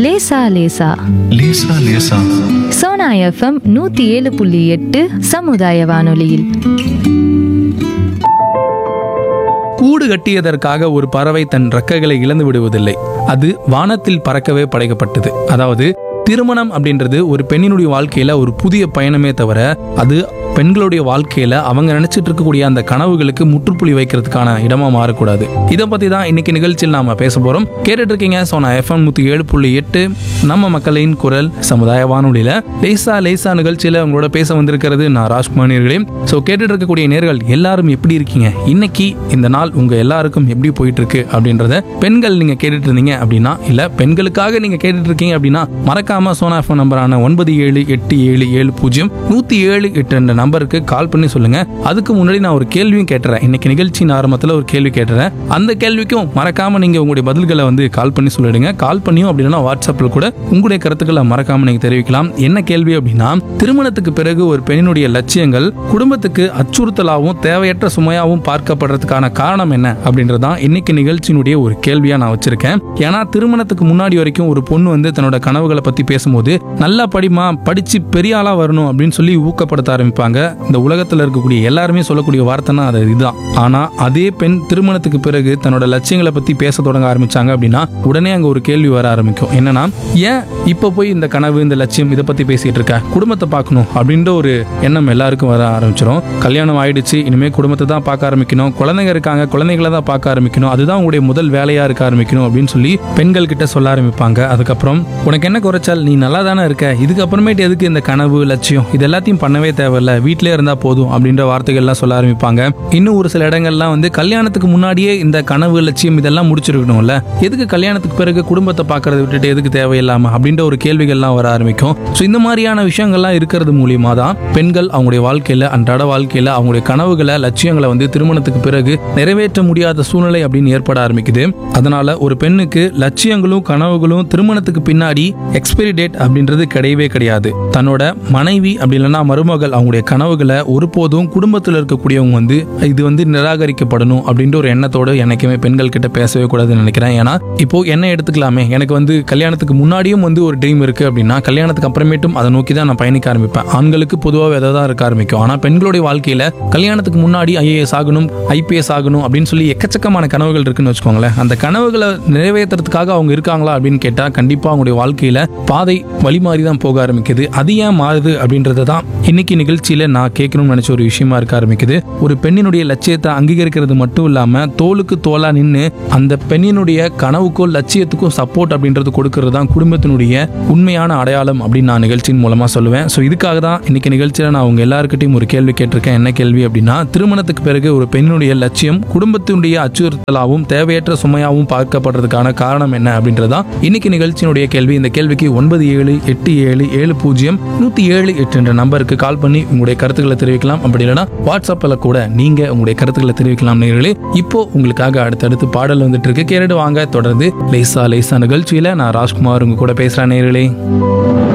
லேசா லேசா லேசா லேசா சோனா எஃப்எம் நூத்தி ஏழு புள்ளி எட்டு சமுதாய வானொலியில் கூடு கட்டியதற்காக ஒரு பறவை தன் ரெக்கைகளை இழந்து விடுவதில்லை அது வானத்தில் பறக்கவே படைக்கப்பட்டது அதாவது திருமணம் அப்படின்றது ஒரு பெண்ணினுடைய வாழ்க்கையில ஒரு புதிய பயணமே தவிர அது பெண்களுடைய வாழ்க்கையில அவங்க நினைச்சிட்டு இருக்கக்கூடிய அந்த கனவுகளுக்கு முற்றுப்புள்ளி வைக்கிறதுக்கான இடமா மாறக்கூடாது இதை பத்தி தான் இன்னைக்கு நிகழ்ச்சியில் நாம பேச போறோம் கேட்டுட்டு இருக்கீங்க சோனா எஃப்எம் நூத்தி ஏழு புள்ளி எட்டு நம்ம மக்களின் குரல் சமுதாய வானொலியில லேசா லேசா நிகழ்ச்சியில உங்களோட பேச வந்திருக்கிறது நான் ராஜ்குமார் நேர்களே ஸோ கேட்டுட்டு இருக்கக்கூடிய நேர்கள் எல்லாரும் எப்படி இருக்கீங்க இன்னைக்கு இந்த நாள் உங்க எல்லாருக்கும் எப்படி போயிட்டு இருக்கு அப்படின்றத பெண்கள் நீங்க கேட்டுட்டு இருந்தீங்க அப்படின்னா இல்ல பெண்களுக்காக நீங்க கேட்டுட்டு இருக்கீங்க அப்படின்னா மறக்காம சோனா ஃபோன் நம்பரான ஒன்பது ஏழு எட்டு ஏழு ஏழு பூஜ்ஜியம் நூத்தி ஏழு எட்டு ரெண்டு நம்பருக்கு கால் பண்ணி சொல்லுங்க அதுக்கு முன்னாடி நான் ஒரு கேள்வியும் கேட்டுறேன் இன்னைக்கு நிகழ்ச்சியின் ஆரம்பத்தில் ஒரு கேள்வி கேட்டுறேன் அந்த கேள்விக்கும் மறக்காம நீங்க உங்களுடைய பதில்களை வந்து கால் பண்ணி சொல்லிடுங்க கால் பண்ணியும் அப்படின்னா வாட்ஸ்அப்பில் கூட உங்களுடைய கருத்துக்களை மறக்காம நீங்க தெரிவிக்கலாம் என்ன கேள்வி அப்படின்னா திருமணத்துக்கு பிறகு ஒரு பெண்ணினுடைய லட்சியங்கள் குடும்பத்துக்கு அச்சுறுத்தலாகவும் தேவையற்ற சுமையாகவும் பார்க்கப்படுறதுக்கான காரணம் என்ன அப்படின்றதான் இன்னைக்கு நிகழ்ச்சியினுடைய ஒரு கேள்வியா நான் வச்சிருக்கேன் ஏன்னா திருமணத்துக்கு முன்னாடி வரைக்கும் ஒரு பொண்ணு வந்து தன்னோட கனவுகளை பத்தி பேசும்போது நல்லா படிமா படிச்சு பெரிய ஆளா வரணும் அப்படின்னு சொல்லி ஊக்கப்படுத்த ஆரம்பிப்பாங்க இந்த உலகத்துல இருக்கக்கூடிய எல்லாருமே சொல்லக்கூடிய வார்த்தைனா அது இதுதான் ஆனா அதே பெண் திருமணத்துக்கு பிறகு தன்னோட லட்சியங்களை பத்தி பேச தொடங்க ஆரம்பிச்சாங்க அப்படின்னா உடனே அங்க ஒரு கேள்வி வர ஆரம்பிக்கும் என்னன்னா ஏன் இப்ப போய் இந்த கனவு இந்த லட்சியம் இதை பத்தி பேசிட்டு இருக்க குடும்பத்தை பார்க்கணும் அப்படின்ற ஒரு எண்ணம் எல்லாருக்கும் வர ஆரம்பிச்சிடும் கல்யாணம் ஆயிடுச்சு இனிமே குடும்பத்தை தான் பார்க்க ஆரம்பிக்கணும் குழந்தைங்க இருக்காங்க குழந்தைகளை தான் பார்க்க ஆரம்பிக்கணும் அதுதான் உங்களுடைய முதல் வேலையா இருக்க ஆரம்பிக்கணும் அப்படின்னு சொல்லி பெண்கள் கிட்ட சொல்ல ஆரம்பிப்பாங்க அதுக்கப்புறம் உனக்கு என்ன குறைச்சால் நீ நல்லா தானே இருக்க இதுக்கப்புறமேட்டு எதுக்கு இந்த கனவு லட்சியம் இது எல்லாத்தையும் பண்ணவே தேவையில்ல வீட்டிலே இருந்தா போதும் அப்படின்ற வார்த்தைகள்லாம் சொல்ல ஆரம்பிப்பாங்க இன்னும் ஒரு சில இடங்கள்லாம் வந்து கல்யாணத்துக்கு முன்னாடியே இந்த கனவு லட்சியம் இதெல்லாம் முடிச்சிருக்கணும்ல எதுக்கு கல்யாணத்துக்கு பிறகு குடும்பத்தை பார்க்கறத விட்டுட்டு எதுக்கு தேவையில்லாம அப்படின்ற ஒரு கேள்விகள்லாம் வர ஆரம்பிக்கும் ஸோ இந்த மாதிரியான விஷயங்கள்லாம் இருக்கிறது மூலியமா தான் பெண்கள் அவங்களுடைய வாழ்க்கையில அன்றாட வாழ்க்கையில அவங்களுடைய கனவுகளை லட்சியங்களை வந்து திருமணத்துக்கு பிறகு நிறைவேற்ற முடியாத சூழ்நிலை அப்படின்னு ஏற்பட ஆரம்பிக்குது அதனால ஒரு பெண்ணுக்கு லட்சியங்களும் கனவுகளும் திருமணத்துக்கு பின்னாடி எக்ஸ்பைரி டேட் அப்படின்றது கிடையவே கிடையாது தன்னோட மனைவி அப்படி இல்லைன்னா மருமகள் அவங்களுடைய கனவுகளை ஒருபோதும் குடும்பத்தில் இருக்கக்கூடியவங்க வந்து இது வந்து நிராகரிக்கப்படணும் அப்படின்ற ஒரு எண்ணத்தோடு என்னைக்குமே பெண்கள் கிட்ட பேசவே கூடாதுன்னு நினைக்கிறேன் ஏன்னா இப்போ என்ன எடுத்துக்கலாமே எனக்கு வந்து கல்யாணத்துக்கு முன்னாடியும் வந்து ஒரு ட்ரீம் இருக்கு அப்படின்னா கல்யாணத்துக்கு அப்புறமேட்டும் அதை நோக்கி தான் நான் பயணிக்க ஆரம்பிப்பேன் ஆண்களுக்கு பொதுவாக எதை தான் இருக்க ஆரம்பிக்கும் ஆனால் பெண்களுடைய வாழ்க்கையில கல்யாணத்துக்கு முன்னாடி ஐஏஎஸ் ஆகணும் ஐபிஎஸ் ஆகணும் அப்படின்னு சொல்லி எக்கச்சக்கமான கனவுகள் இருக்குன்னு வச்சுக்கோங்களேன் அந்த கனவுகளை நிறைவேற்றுறதுக்காக அவங்க இருக்காங்களா அப்படின்னு கேட்டா கண்டிப்பா அவங்களுடைய வாழ்க்கையில பாதை வழி மாறி தான் போக ஆரம்பிக்குது அது ஏன் மாறுது அப்படின்றத தான் இன்னைக்கு நிகழ்ச்சியில நான் கேட்கணும்னு நினைச்ச ஒரு விஷயமா இருக்க ஆரம்பிக்குது ஒரு பெண்ணினுடைய லட்சியத்தை அங்கீகரிக்கிறது மட்டும் இல்லாம தோலுக்கு தோலா நின்று அந்த பெண்ணினுடைய கனவுக்கும் லட்சியத்துக்கும் சப்போர்ட் அப்படின்றது கொடுக்கறது தான் குடும்பத்தினுடைய உண்மையான அடையாளம் அப்படின்னு நான் நிகழ்ச்சியின் மூலமா சொல்லுவேன் ஸோ இதுக்காக தான் இன்னைக்கு நிகழ்ச்சியில நான் உங்க எல்லாருக்கிட்டையும் ஒரு கேள்வி கேட்டிருக்கேன் என்ன கேள்வி அப்படின்னா திருமணத்துக்கு பிறகு ஒரு பெண்ணுடைய லட்சியம் குடும்பத்தினுடைய அச்சுறுத்தலாகவும் தேவையற்ற சுமையாகவும் பார்க்கப்படுறதுக்கான காரணம் என்ன அப்படின்றதான் இன்னைக்கு நிகழ்ச்சியினுடைய கேள்வி இந்த கேள்விக்கு ஒன்பது ஏழு எட்டு ஏழு ஏழு பூஜ்ஜியம் நூத்தி ஏழு எட்டு என்ற நம்பருக்கு கால் பண்ணி உங்களுடைய கருத்துக்களை தெரிவிக்கலாம் அப்படி இல்லைன்னா வாட்ஸ்அப்ல கூட நீங்க உங்களுடைய கருத்துக்களை தெரிவிக்கலாம் நேர்களே இப்போ உங்களுக்காக அடுத்தடுத்து பாடல் வந்துட்டு இருக்கு கேட்டுட்டு வாங்க தொடர்ந்து லேசா லேசா நிகழ்ச்சியில நான் ராஜ்குமார் உங்க கூட பேசுறேன் நேர்களே